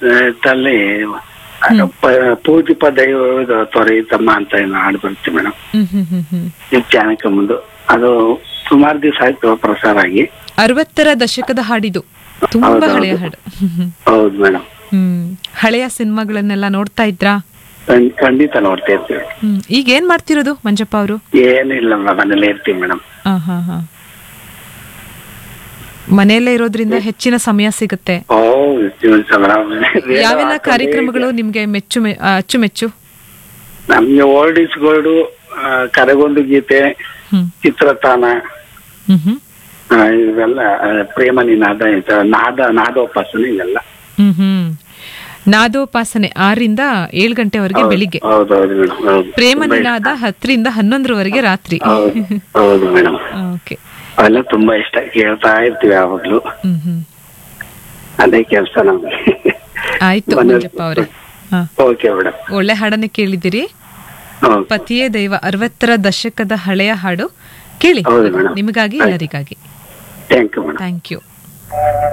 ತಲ್ಲಿ ಪೂಜಿಪ ದೈವ ತೊರೆಯುತ್ತಮ್ಮ ಅಂತ ಏನೋ ಹಾಡು ಬರುತ್ತೆ ಮೇಡಮ್ ಹ್ಮ್ ಹ್ಮ್ ಹ್ಮ್ ಹ್ಮ್ ಈ ಚಾನಕ ಮುಂದು ಅದು ಸುಮಾರು ದಿವಸ ಆಯ್ತು ಪ್ರಸಾರ ಆಗಿ ಅರವತ್ತರ ದಶಕದ ಹಾಡಿದು ತುಂಬಾ ಹೌದು, ಹಳೆಯ ಹೌದು. ಹಾಡು ಹ್ಮ್ ಹ್ಮ್. ಹೌದು ಮೇಡಮ್ ಹ್ಮ್ ಹಳೆಯ ಸಿನಿಮಾಗಳನ್ನೆಲ್ಲ ನೋಡ್ತಾ ಇದ್ರಾ ಖಂಡಿತ ನೋಡ್ತಾ ಇರ್ತೀವಿ ಹ್ಮ್ ಈಗ ಏನ್ ಮಾಡ್ತಿರೋದು ಮಂಜಪ್ಪ ಅವರು ಏನಿಲ್ಲ ಮನೇಲಿ ಇರ್ತೀವಿ ಮೇಡಮ್ ಹಾ ಹಾ ಹಾ ಮನೆಯಲ್ಲೇ ಇರೋದ್ರಿಂದ ಹೆಚ್ಚಿನ ಸಮಯ ಸಿಗುತ್ತೆ ಓ ಮೇಡಮ್ ಯಾವೆಲ್ಲ ಕಾರ್ಯಕ್ರಮಗಳು ನಿಮ್ಗೆ ಮೆಚ್ಚು ಮೆ- ಆ, ಅಚ್ಚುಮೆಚ್ಚು ನಮ್ಗೆ ಓಲ್ಡ್ ಇಸ್ ಗೋಲ್ಡ್ ಕರೆಗೊಂದು ಗೀತೆ ಹ್ಮ್ ಚಿತ್ರತಾನ ಹ್ಮ್ ಹ್ಮ್ ಆ, ಇವೆಲ್ಲ ಆ, ಪ್ರೇಮ ನಿನಾದ ಇದು ನಾದ ನಾದೋಪಾಸನೆ ಇವೆಲ್ಲ ಹ್ಮ್ ಹ್ಮ್ ನಾದೋಪಾಸನೆ ಆರರಿಂದ ಏಳು ಗಂಟೆವರೆಗೆ ಬೆಳಿಗ್ಗೆ ಹೌದೌದು ಮೇಡಮ್ ಹೌದು ಪ್ರೇಮ ತುಂಬಾ ಇಷ್ಟ. ನಿನಾದ ಹತ್ತರಿಂದ ಹನ್ನೊಂದರವರೆಗೆ ರಾತ್ರಿ ಹೌದು ಹೌದು ಮೇಡಮ್ ಓಕೆ ಅವೆಲ್ಲ ತುಂಬಾ ಇಷ್ಟ ಕೇಳ್ತಾ ಇರ್ತೀವಿ ಯಾವಾಗ್ಲೂ ಹ್ಮ್ ಹ್ಮ್ ಅದೇ ಕೆಲಸ ನಮ್ಗೆ ಆಯ್ತು ಮನೇಲಿ- ಮಂಜಪ್ಪ ಅವರೇ ಹಾ ಓಕೆ ಮೇಡಮ್ ಒಳ್ಳೆ ಹಾಡನ್ನೇ ಕೇಳಿದಿರಿ ಓಕೆ ಪತಿಯೇ ದೈವ ಅರವತ್ತರ ದಶಕದ ಹಳೆಯ ಹಾಡು ಕೇಳಿ ಹೌದು ಮೇಡಮ್. ನಿಮಗಾಗಿ ಆಯ್ತು. ಎಲ್ಲರಿಗಾಗಿ thank you madam thank you